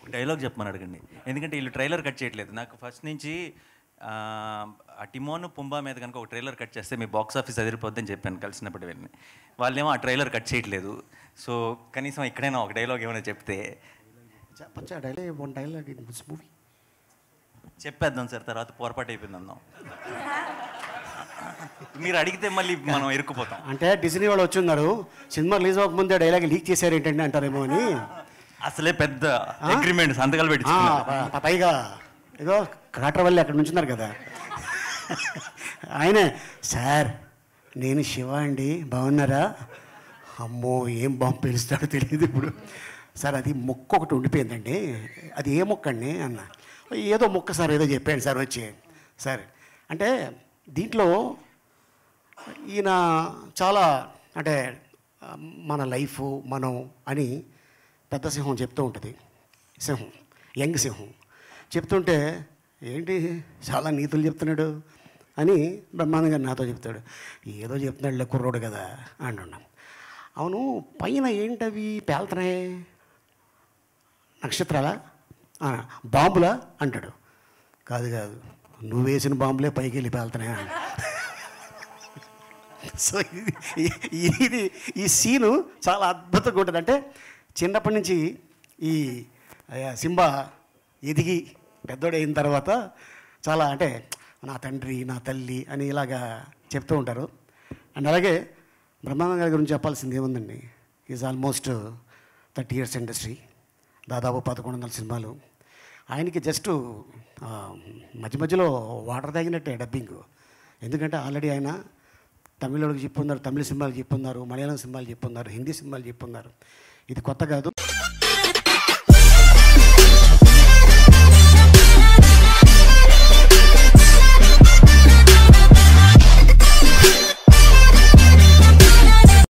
Dialogue చెప్పమని అడగండి ఎందుకంటే వీళ్ళు ట్రైలర్ కట్ చేయట్లేదు నాకు ఫస్ట్ నుంచి ఆ, ఆ టిమోన్ పుంబా మీద కనుక ఒక ట్రైలర్ కట్ చేస్తే మీ బాక్స్ ఆఫీస్ అదిరిపోద్దని చెప్పాను కలిసినప్పుడు వెళ్ళి వాళ్ళేమో ఆ ట్రైలర్ కట్ చేయట్లేదు సో కనీసం ఇక్కడైనా ఒక డైలాగ్ ఏమైనా చెప్తే చెప్పచ్చా dialogue one dialogue in this movie చెప్పేద్దాం సార్ తర్వాత పొరపాటు అయిపోయింది అందాం మీరు అడిగితే మళ్ళీ మనం ఇరుక్కుపోతాం అంటే డిజ్నీ వాళ్ళు వచ్చి ఉన్నారు సినిమా రిలీజ్ అవ్వకముందే డైలాగ్ లీక్ చేశారు ఏంటంటే అంటారేమో అని అసలే పెద్ద అగ్రిమెంట్ సంతకాలు పెట్టి ఆ, ప- పైగా ఏదో కాటర్ వల్ల అక్కడ నుంచున్నారు కదా ఆయనే సార్ నేను శివ అండి బాగున్నారా అమ్మో ఏం బాంబు పిలుస్తాడో తెలియదు ఇప్పుడు సార్ అది మొక్క ఒకటి ఉండిపోయిందండి అది ఏ మొక్క అండి అన్న ఏదో మొక్క సార్ ఏదో చెప్పాను సార్ వచ్చి సార్ అంటే దీంట్లో ఈయన చాలా అంటే ఆ, మన లైఫ్ మనం అని పెద్ద సింహం చెప్తూ ఉంటుంది సింహం యంగ్ సింహం చెప్తుంటే ఏంటి చాలా నీతులు చెప్తున్నాడు అని బ్రహ్మాండంగా నాతో చెప్తాడు ఏదో చెప్తున్నాడులే కుర్రోడు కదా అంటున్నాం అవును పైన ఏంటవి పేలుతున్నాయి నక్షత్రాలా ఆ, బాంబులా అంటాడు కాదు కాదు నువ్వు వేసిన బాంబులే పైకి వెళ్ళి పేలుతున్నాయి అన్నాడు. సో ఇది ఈ- ఇది ఈ సీను చాలా అద్భుతంగా ఉంటుంది అంటే చిన్నప్పటి నుంచి ఈ ఆ, సింబా ఎదిగి పెద్దోడైన తర్వాత చాలా అంటే నా తండ్రి నా తల్లి అని ఇలాగా చెప్తూ ఉంటారు అండ్ అలాగే బ్రహ్మానంద గారి గురించి చెప్పాల్సింది ఏముందండి is almost thirty years industry దాదాపు పదకొండు వందల సినిమాలు ఆయనకి జస్ట్ ఆ, మధ్య మధ్యలో వాటర్ తాగినట్టే డబ్బింగ్ ఎందుకంటే ఆల్రెడీ ఆయన తమిళోడికి చెప్పున్నారు తమిళ సినిమాలు చెప్పున్నారు మలయాళం సినిమాలు చెప్పున్నారు హిందీ సినిమాలు చెప్పున్నారు ఇది కొత్త కాదు